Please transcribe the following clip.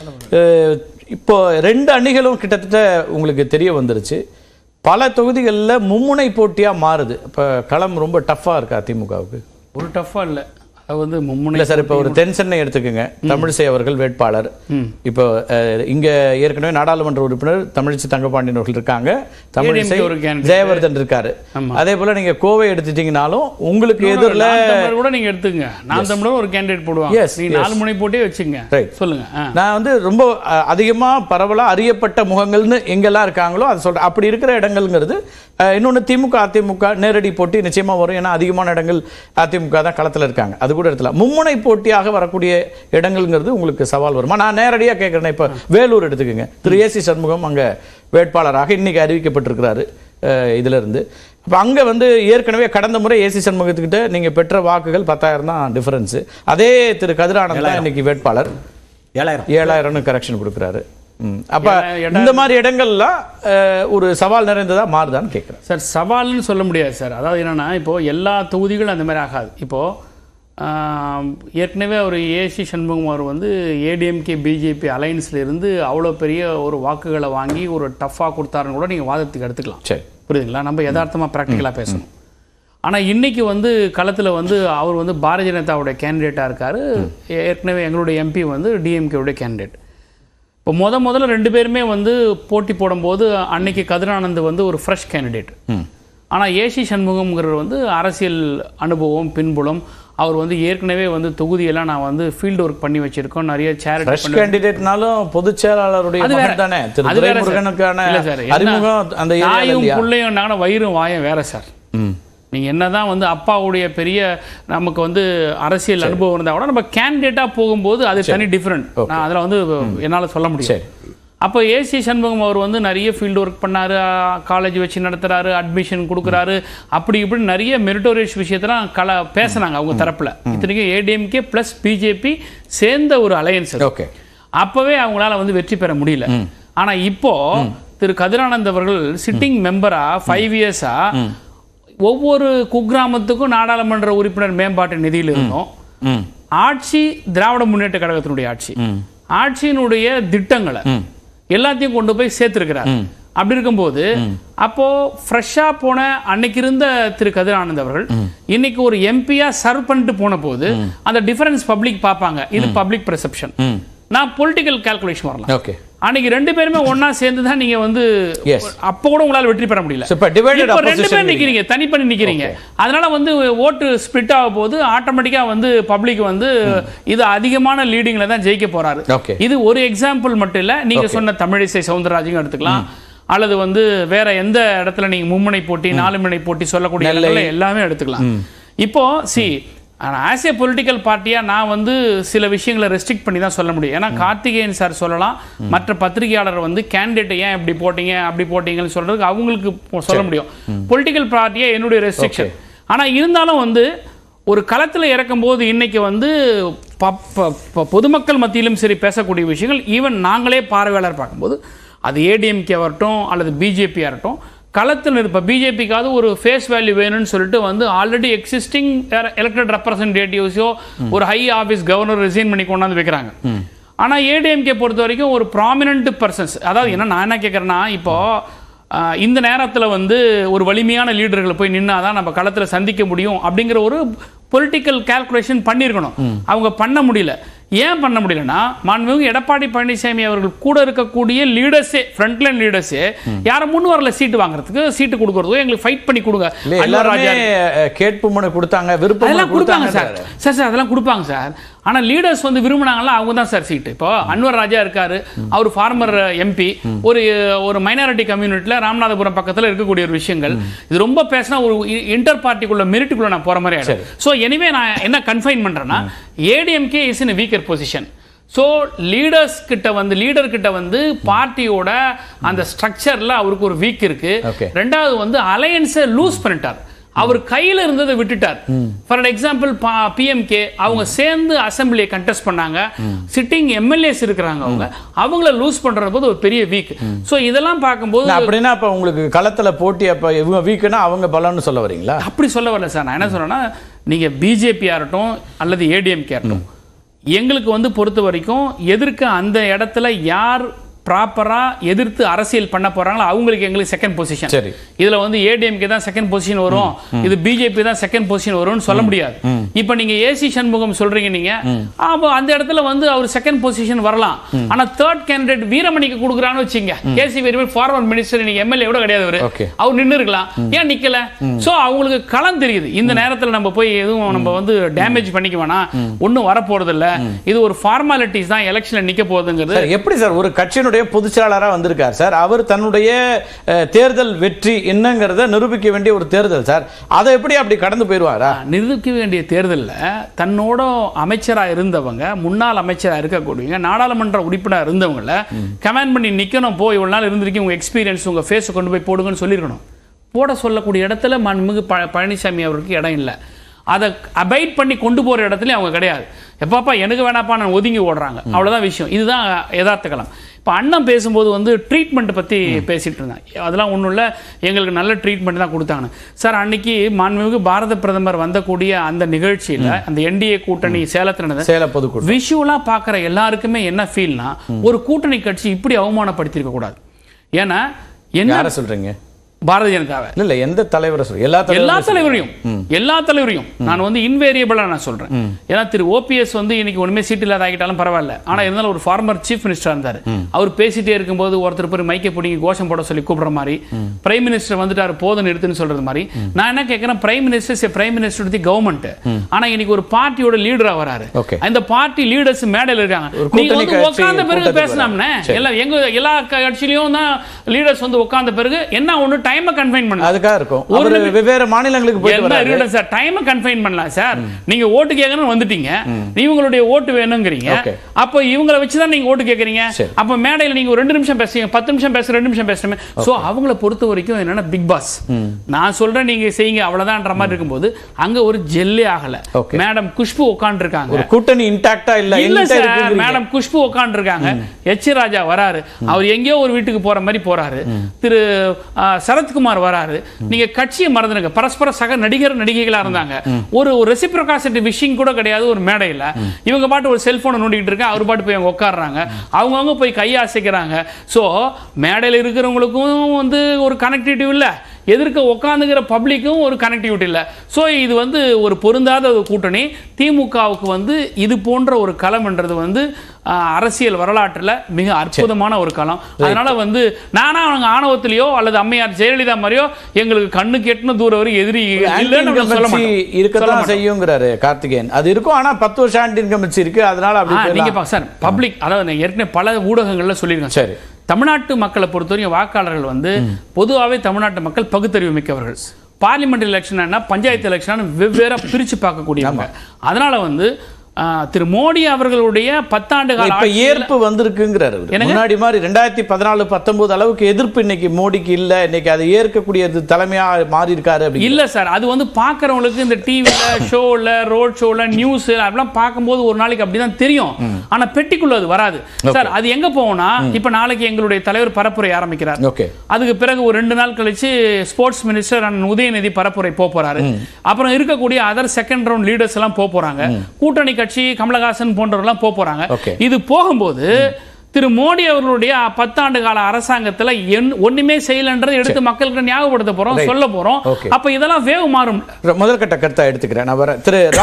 அஹ், இப்போ ரெண்டு அணிகளும் கிட்டத்தட்ட உங்களுக்கு தெரிய வந்துருச்சு பல தொகுதிகளில் மும்முனை போட்டியா மாறுது இப்போ களம் ரொம்ப டஃப்பா இருக்கா திமுகவுக்கு ஒரு டஃப்பாக இல்லை அது வந்து மும்முனை இல்ல சார் இப்போ ஒரு தென் சென்னை எடுத்துக்கோங்க தமிழிசை அவர்கள் வேட்பாளர் இப்போ அஹ், இங்க ஏற்கனவே நாடாளுமன்ற உறுப்பினர் தமிழிசை தங்கபாண்டியன் அவர்கள் இருக்காங்க தமிழிசை ADMK ஒரு candidate. ஜெயவர்தன் இருக்காரு ஆமா. அதே போல நீங்க கோவை எடுத்துட்டீங்கனாலும் உங்களுக்கு எதிரில் நான் தமிழர் கூட நீங்க எடுத்துங்க நான் தமிழர் ஒரு கேண்டிடேட் போடுவாங்க Yes, நீங்க நாலு முனை போட்டே வச்சுங்க Right. சொல்லுங்க ஆ. நான் வந்து ரொம்ப அஹ், அதிகமா பரவலா அறியப்பட்ட முகங்கள்னு எங்கெல்லாம் இருக்காங்களோ அதை சொல்றேன் அப்படி இருக்கிற இடங்கள்ங்கிறது அஹ், இன்னொன்னு திமுக அதிமுக நேரடி போட்டி நிச்சயமா வரும் ஏன்னா அதிகமான இடங்கள் அதிமுக தான் களத்துல இருக்காங்க அது கூட இடத்துல மும்முனை போட்டியாக வரக்கூடிய இடங்கள்ங்கிறது உங்களுக்கு சவால் வருமா நான் நேரடியா கேட்கிறேன் இப்ப வேலூர் எடுத்துக்கோங்க திரு ஏசி சண்முகம் அங்க வேட்பாளராக இன்னைக்கு அறிவிக்கப்பட்டிருக்கிறாரு அஹ், இதுல இருந்து அப்ப அங்க வந்து ஏற்கனவே கடந்த முறை ஏசி சண்முகத்துக்கிட்ட நீங்க பெற்ற வாக்குகள் பத்தாயிரம் தான் டிஃபரன்ஸ் அதே திரு கதிரானந்த் தான் இன்னைக்கு வேட்பாளர் ஏழாயிரம் ஏழாயிரம்னு கரெக்ஷன் கொடுக்குறாரு ம். அப்ப ஏழாயிரம் இந்த மாதிரி இடங்கள்லாம் அஹ், ஒரு சவால் நிறைந்ததா மாறுதான்னு கேட்குறேன் சார் சவால்னு சொல்ல முடியாது சார் அதாவது என்னன்னா இப்போ எல்லா தொகுதிகளும் அந்த மாதிரி ஆகாது இப்போ ஆம், ஏற்கனவே ஒரு ஏசி சண்முகம் அவர் வந்து ஏடிஎம்கே பிஜேபி அலைன்ஸ்ல இருந்து அவ்வளோ பெரிய ஒரு வாக்குகளை வாங்கி ஒரு டஃப்பாக கொடுத்தாருன்னு கூட நீங்கள் வாதத்துக்கு எடுத்துக்கலாம் சரி புரியுதுங்களா நம்ம யதார்த்தமாக ப்ராக்டிக்கலாக பேசணும் ஆனால் இன்னைக்கு வந்து களத்தில் வந்து அவர் வந்து பாரதிய ஜனதாவுடைய கேண்டிடேட்டாக இருக்காரு ஏற்கனவே எங்களுடைய எம்பி வந்து டிஎம்கேவுடைய கேண்டிடேட் இப்போ முத முதல்ல ரெண்டு பேருமே வந்து போட்டி போடும்போது அன்னைக்கு கதிரானந்த் வந்து ஒரு ஃப்ரெஷ் கேண்டிடேட் ஆனால் ஏசி சண்முகம்ங்கிறவர் வந்து அரசியல் அனுபவம் பின்புலம் அவர் வந்து ஏற்கனவே வந்து தொகுதியெல்லாம் நான் வந்து ஃபீல்டு ஒர்க் பண்ணி வச்சிருக்கோம் நிறைய சேரிட்டி ஃப்ரெஷ் கேண்டிடேட்னாலும் பொதுச் செயலாளருடைய அது வேற. மகன் தானே திரு அது வேற சார். துரைமுருகனுக்கான இல்ல சார், என்ன- அறிமுகம் அந்த ஏரியால தாயும் இல்லையா பிள்ளையும் வயிறும் வாயும் வேற சார் ம். நீங்க என்னதான் வந்து அப்பாவுடைய பெரிய நமக்கு வந்து அரசியல் அனுபவம் இருந்தா கூட நம்ம கேண்டிடேட்டா போகும்போது அது தனி டிஃப்ரெண்ட் நான் அதில் வந்து என்னால சொல்ல முடியும் சரி அப்போ ஏசி சண்முகம் அவர் வந்து நிறைய ஃபீல்டு ஒர்க் பண்ணாரு காலேஜ் வச்சு நடத்துறாரு அட்மிஷன் கொடுக்குறாரு அப்படி இப்படி நிறைய மெரிட்டோரியஸ் விஷயத்தெல்லாம் கல பேசுனாங்க அவங்க தரப்புல இத்தனைக்கும் ஏடிஎம்கே ப்ளஸ் பிஜேபி சேர்ந்த ஒரு அலையன்ஸ் ஓகே அப்பவே அவங்களால வந்து வெற்றி பெற முடியல ஆனா இப்போ திரு கதிரானந்த் அவர்கள் சிட்டிங் மெம்பரா ஃபைவ் இயர்ஸா ஒவ்வொரு குக்கிராமத்துக்கும் நாடாளுமன்ற உறுப்பினர் மேம்பாட்டு நிதியில் இருந்தோம் ம் ஆட்சி திராவிட முன்னேற்ற கழகத்தினுடைய ஆட்சி ஆட்சியினுடைய திட்டங்களை எல்லாத்தையும் கொண்டு போய் சேர்த்திருக்கிறார் அப்படி இருக்கும்போது அப்போ ஃப்ரெஷ்ஷா போன அன்னைக்கு இருந்த திரு கதிரானந்த் அவர்கள் இன்னைக்கு ஒரு எம்பியா சர்வ் பண்ணிட்டு போன போது அந்த டிஃபரன்ஸ் பப்ளிக் பார்ப்பாங்க இது பப்ளிக் பெர்செப்ஷன் ம் நான் பொலிட்டிக்கல் கால்குலேஷன் வரலாம் ஓகே அன்னைக்கு ரெண்டு பேருமே ஒண்ணா சேர்ந்து தான் நீங்க வந்து Yes. அப்ப கூட உங்களால வெற்றி பெற முடியல So, இப்ப divided இப்ப ரெண்டு opposition பேர் நிக்கிறீங்க தனி பண்ணி நிக்கிறீங்க அதனால வந்து ஓட்டு ஸ்பிளிட் ஆக போது ஆட்டோமேட்டிக்கா வந்து பப்ளிக் வந்து இது அதிகமான லீடிங்ல தான் ஜெயிக்க போறாரு Okay. இது ஒரு எக்ஸாம்பிள் மட்டும் இல்ல நீங்க சொன்ன தமிழிசை சவுந்தரராஜையும் எடுத்துக்கலாம் அல்லது வந்து வேற எந்த இடத்துல நீங்க மும்முனை போட்டி நாலு முனை போட்டி சொல்லக்கூடிய நெல்லை. இடத்துல எல்லாமே எடுத்துக்கலாம் இப்போ சி ஆஸ் ஏ பொலிட்டிக்கல் பார்ட்டியா நான் வந்து சில விஷயங்களை ரெஸ்ட்ரிக்ட் பண்ணி தான் சொல்ல முடியும் ஏன்னா கார்த்திகேயன் சார் சொல்லலாம் மற்ற பத்திரிகையாளர் வந்து கேண்டிடேட் ஏன் இப்படி போட்டீங்க அப்படி போட்டீங்கன்னு சொல்றதுக்கு அவங்களுக்கு சொல்ல முடியும் பொலிட்டிக்கல் பார்ட்டியா என்னுடைய ரெஸ்ட்ரிக்ஷன் ஆனா இருந்தாலும் வந்து ஒரு களத்துல இறக்கும் போது இன்னைக்கு வந்து ப- ப- ப- பொதுமக்கள் மத்தியிலும் சரி பேசக்கூடிய விஷயங்கள் ஈவன் நாங்களே பார்வையாளர் பார்க்கும்போது அது ஏடிஎம்கே ஆகட்டும் அல்லது பிஜேபி ஆகட்டும் களத்தில் இப்போ பிஜேபிக்காவது ஒரு ஃபேஸ் வேல்யூ வேணும்னு சொல்லிட்டு வந்து ஆல்ரெடி எக்ஸிஸ்டிங் எலெக்டட் ரெப்ரசன்டேட்டிவ்ஸோ ஒரு ஹை ஆஃபீஸ் கவர்னர் ரிசைன் பண்ணி கொண்டாந்து வைக்கிறாங்க ஆனா ஏடிஎம்கே பொறுத்த வரைக்கும் ஒரு ப்ராமினன்ட் பர்சன்ஸ் அதாவது என்ன நான் என்ன கேட்குறேன்னா இப்போ ஆஹ், இந்த நேரத்துல வந்து ஒரு வலிமையான லீடர்களை போய் நின்னாதான் நம்ம களத்துல சந்திக்க முடியும் அப்படிங்கிற ஒரு பொலிட்டிக்கல் கால்குலேஷன் பண்ணியிருக்கணும் அவங்க பண்ண முடியல ஏன் பண்ண முடியலன்னா மாண்புமிகு எடப்பாடி பழனிசாமி அவர்கள் கூட இருக்கக்கூடிய லீடர்ஸே ஃப்ரண்ட்லைன் லீடர்ஸே யாரும் முன் வரல சீட்டு வாங்குறதுக்கு சீட்டு கொடுக்கறதுக்கோ எங்களுக்கு ஃபைட் பண்ணி கொடுங்க இல்ல அன்வர் எல்லாருமே ராஜா அஹ், கேட்பு மனு கொடுத்தாங்க விருப்ப மனு அதெல்லாம் கொடுப்பாங்க சார் கொடுத்தாங்க சார் சார் அதெல்லாம் கொடுப்பாங்க சார் ஆனா லீடர்ஸ் வந்து விரும்புனாங்களா அவங்க தான் சார் சீட்டு இப்போ அன்வர் ராஜா இருக்காரு அவர் ஃபார்மர் எம்பி ஒரு ஒரு மைனாரிட்டி கம்யூனிட்டில ராமநாதபுரம் பக்கத்துல இருக்கக்கூடிய ஒரு விஷயங்கள் இது ரொம்ப பேசினா ஒரு இன்டர் பார்ட்டிக்குள்ள மெரிட்டுக்குள்ள நான் போற மாதிரி ஆயிடும் ஸோ எனிவே நான் என்ன கன்ஃபைன் பண்றேன்னா ADMK is in weaker position so leaders கிட்ட வந்து லீடர் கிட்ட வந்து பார்ட்டியோட அந்த ஸ்ட்ரக்சர்ல அவருக்கு ஒரு வீக் இருக்கு Okay. ரெண்டாவது வந்து அலையன்ஸை லூஸ் பண்ணிட்டார் அவர் கையில இருந்ததை விட்டுட்டார் ஃபார் எக்ஸாம்பிள் பிஎம்கே அவங்க சேர்ந்து அசெம்பிளியை கண்டெஸ்ட் பண்ணாங்க சிட்டிங் எம்எல்ஏஸ் இருக்கிறாங்க அவங்க அவங்கள லூஸ் பண்ற போது ஒரு பெரிய வீக் சோ இதெல்லாம் பார்க்கும்போது இல்ல, அப்படின்னா அப்ப உங்களுக்கு களத்துல போட்டி அப்ப இவங்க வீக்குன்னா அவங்க பலம்னு சொல்ல வரீங்களா அப்படி சொல்ல வரல சார் நான் என்ன சொல்றேன்னா நீங்க பிஜேபி ஆகட்டும் அல்லது ஏடிஎம்கே ஆகட்டும் எங்களுக்கு வந்து பொறுத்த வரைக்கும் எதிர்க்க அந்த இடத்துல யார் ப்ராப்பரா எதிர்த்து அரசியல் பண்ண போறாங்களோ அவங்களுக்கு எங்களுக்கு செகண்ட் பொசிஷன் சரி. இதுல வந்து ஏடிஎம்கே தான் செகண்ட் பொசிஷன் வரும் இது பிஜேபி தான் செகண்ட் பொசிஷன் வரும்னு சொல்ல முடியாது இப்போ நீங்க ஏசி சண்முகம் சொல்றீங்க நீங்க அப்போ அந்த இடத்துல வந்து அவர் செகண்ட் பொசிஷன் வரலாம் ஆனா தேர்ட் கேண்டிடேட் வீரமணிக்கு கொடுக்குறான்னு வச்சுங்க ஏசி வீரமணி ஃபார்மர் மினிஸ்டர் நீங்க எம்எல்ஏ கூட கிடையாது அவரு Okay. அவர் நின்னு இருக்கலாம் ஏன் நிக்கல சோ அவங்களுக்கு களம் தெரியுது இந்த நேரத்துல நம்ம போய் எதுவும் நம்ம வந்து டேமேஜ் பண்ணிக்க வேணாம் ஒண்ணும் வரப்போறது இல்ல இது ஒரு ஃபார்மாலிட்டிஸ் தான் எலெக்ஷன்ல நிக்க போகுதுங்கிறது சார் எப்படி சார் ஒரு கட்சியினுடைய பொதுச் செயலாளரா வந்திருக்கார் சார் அவர் தன்னுடைய அஹ், தேர்தல் வெற்றி என்னங்கிறத நிரூபிக்க வேண்டிய ஒரு தேர்தல் சார் அதை எப்படி அப்படி கடந்து போயிருவாரா நிரூபிக்க வேண்டிய தேர்தல்ல தன்னோட அமைச்சரா இருந்தவங்க முன்னாள் அமைச்சரா இருக்கக்கூடியவங்க நாடாளுமன்ற உறுப்பினர் இருந்தவங்கள கமெண்ட் பண்ணி நிக்கணும் போய் இவ்வளவு நாள் இருந்திருக்கீங்க உங்க எக்ஸ்பீரியன்ஸ் உங்க ஃபேஸை கொண்டு போய் போடுங்கன்னு சொல்லியிருக்கணும் போட சொல்லக்கூடிய இடத்துல மண்மிகு ப பழனிசாமி அவருக்கு இடம் இல்லை அதை அபைட் பண்ணி கொண்டு போற இடத்துல அவங்க கிடையாது எப்பாப்பா எனக்கு வேணாப்பா நான் ஒதுங்கி ஓடுறாங்க அவ்வளவுதான் விஷயம் இதுதான் யதார்த்த களம் இப்போ அண்ணன் பேசும்போது வந்து ட்ரீட்மெண்ட் பற்றி பேசிட்டு இருந்தாங்க அதெல்லாம் ஒன்றும் இல்லை எங்களுக்கு நல்ல ட்ரீட்மெண்ட் தான் கொடுத்தாங்க சார் அன்னைக்கு மாண்புமிகு பாரத பிரதமர் வந்தக்கூடிய அந்த நிகழ்ச்சியில் அந்த என்டிஏ கூட்டணி சேலத்தில் நடந்த சேல பொதுக்கூட்டம் விஷுவலா பார்க்குற எல்லாருக்குமே என்ன ஃபீல்னா ஒரு கூட்டணி கட்சி இப்படி அவமானப்படுத்தியிருக்க கூடாது ஏன்னா என்ன யார சொல்றீங்க பாரதிய ஜனதாவை இல்ல இல்ல எந்த தலைவரை சொல்றீங்க எல்லா எல்லா தலைவரும் தலைவரையும் எல்லா தலைவரையும் நான் வந்து இன்வேரியபிளா நான் சொல்றேன் ஏன்னா திரு ஓபிஎஸ் வந்து இன்னைக்கு ஒண்ணுமே சீட் இல்லாத ஆகிட்டாலும் பரவாயில்ல ஆனா இருந்தாலும் ஒரு ஃபார்மர் சீஃப் மினிஸ்டர் இருந்தாரு அவர் பேசிட்டே இருக்கும்போது ஒருத்தர் போய் மைக்க பிடிங்கி கோஷம் போட சொல்லி கூப்பிடுற மாதிரி பிரைம் மினிஸ்டர் வந்துட்டாரு போதும் நிறுத்துன்னு சொல்றது மாதிரி நான் என்ன கேட்கிறேன் prime minister prime minister the government ஆனா இன்னைக்கு ஒரு பார்ட்டியோட லீடரா வராரு Okay. இந்த பார்ட்டி லீடர்ஸ் மேடையில் இருக்காங்க ஒரு நீங்க கூட்டணி வந்து கட்சி உட்கார்ந்த பிறகு கூட்டத்துக்கு பேசலாம்னே சரி. எல்லாம் எங்க எல்லா கட்சியிலயும் தான் லீடர்ஸ் வந்து உட்கார்ந்த பிறகு என்ன ஒண்ணு டைமை கன்ஃபைன் பண்ணலாம் அதுக்காக இருக்கும் ஒரு அவர் நிமி- வெவ்வேறு மாநிலங்களுக்கு போயிட்டு என்ன வராரு இருக்கட்டும் சார் டைமை கன்ஃபைன் பண்ணலாம் சார் நீங்க ஓட்டு கேட்கணும்னு வந்துட்டீங்க இவங்களுடைய ஓட்டு வேணுங்கிறீங்க Okay. அப்போ இவங்கள வச்சு தான் நீங்க ஓட்டு கேட்கறீங்க சரி. அப்ப மேடையில நீங்க ஒரு ரெண்டு நிமிஷம் பேசுறீங்க பத்து நிமிஷம் பேசுற ரெண்டு நிமிஷம் பேசுறமே சோ அவங்கள பொறுத்த வரைக்கும் என்னன்னா பிக் பாஸ் நான் சொல்றேன் நீங்க செய்யுங்க அவ்வளவுதான்ற மாதிரி இருக்கும்போது அங்க ஒரு ஜெல்லே ஆகல Okay. மேடம் குஷ்பு உட்கார்ந்து இருக்காங்க ஒரு கூட்டணி இன்டாக்டா இல்ல இல்ல என்கிட்ட சார் இருக்குங்கிறீங்க. மேடம் குஷ்பு உட்கார்ந்து இருக்காங்க எச் ராஜா வராரு அவர் எங்கேயோ ஒரு வீட்டுக்கு போற மாதிரி போறாரு திரு ஆ, சரத்குமார் வராரு நீங்க கட்சியை மறந்துடுங்க பரஸ்பர சக நடிகர் நடிகைகளா இருந்தாங்க ஒரு ஒரு ரெசிப்ரோகாசிட்டி விஷயம் கூட கிடையாது ஒரு மேடையில இவங்க பாட்டு ஒரு செல்போனை நோண்டிட்டு இருக்காங்க அவர் பாட்டு போய் அவங்க உட்கார்றாங்க அவங்கவங்க போய் கையை அசைக்கிறாங்க சோ மேடையில இருக்கிறவங்களுக்கும் வந்து ஒரு கனெக்டிவிட்டி இல்ல எதிர்க்க உட்காந்துக்கிற பப்ளிக்கும் ஒரு கனெக்டிவிட்டி இல்லை ஸோ இது வந்து ஒரு பொருந்தாத ஒரு கூட்டணி திமுகவுக்கு வந்து இது போன்ற ஒரு களம்ன்றது வந்து ஆஹ், அரசியல் வரலாற்றில் மிக அற்புதமான ஒரு களம் அதனால வந்து நானா அவங்க ஆணவத்திலேயோ அல்லது அம்மையார் ஜெயலலிதா மாதிரியோ எங்களுக்கு கண்ணுக்கு எட்டுன தூரம் வரைக்கும் எதிரி இல்லைன்னு நம்ம சொல்ல ஆன்டி மாட்டோம். சொல்ல இருக்கத்தான் மாட்டோம். செய்யுங்கிறாரு கார்த்திகேயன் அது இருக்கும் ஆனா பத்து வருஷம் ஆன்டி இன்கம்பன்சி இருக்கு அதனால அப்படி ஆ, நீங்க போயிடலாம். பா- சார் பப்ளிக் அதாவது நான் ஏற்கனவே பல ஊடகங்கள்ல சொல்லியிருக்கேன் சார். சரி தமிழ்நாட்டு மக்களை பொறுத்தவரைக்கும் வாக்காளர்கள் வந்து பொதுவாகவே தமிழ்நாட்டு மக்கள் பகுத்தறிவு மிக்கவர்கள் பார்லிமெண்ட் எலெக்ஷன் பஞ்சாயத்து எலெக்ஷன் வெவ்வேறா பிரிச்சு பார்க்கக்கூடியவங்க அதனால வந்து ஆ, திரு மோடி அவர்களுடைய பத்தாண்டு கால இப்ப ஆட்சியில- ஏற்பு வந்திருக்குங்கிறாரு அவரு. என்னங்க? முன்னாடி மாதிரி ரெண்டாயிரத்தி பதினாலு பத்தொன்பது அளவுக்கு எதிர்ப்பு இன்னைக்கு மோடிக்கு இல்ல இன்னைக்கு அதை ஏற்கக்கூடியது தலைமையா மாறி இருக்காரு அப்படி இல்ல சார் அது வந்து பாக்குறவங்களுக்கு இந்த டிவில ஷோல ரோட் ஷோல நியூஸ் அதெல்லாம் பார்க்கும்போது ஒரு நாளைக்கு அப்படிதான் தெரியும் ஆனா பெட்டிக்குள்ள அது வராது சார் அது எங்க போகும்னா இப்ப நாளைக்கு எங்களுடைய தலைவர் பரப்புரை ஆரம்பிக்கிறார் ஓகே அதுக்கு பிறகு ஒரு ரெண்டு நாள் கழிச்சு ஸ்போர்ட்ஸ் மினிஸ்டர் அண்ணன் உதயநிதி பரப்புரை போக போறாரு அப்புறம் இருக்கக்கூடிய அதர் செகண்ட் ரவுண்ட் லீடர்ஸ் எல்லாம் போக போறாங்க கூட்டணி கட்சி கமலஹாசன் போன்றவர்கள் போக போறாங்க Okay. இது போகும்போது திரு மோடி அவர்களுடைய பத்தாண்டு கால அரசாங்கத்துல என்- ஒண்ணுமே செய்யலன்றதை எடுத்து மக்களுக்கு ஞாபகப்படுத்த போறோம் Right. சொல்ல போறோம் Okay. அப்ப இதெல்லாம் வேவு மாறும் முதல் கட்ட கருத்தா எடுத்துக்கிறேன் நான் வரேன் திரு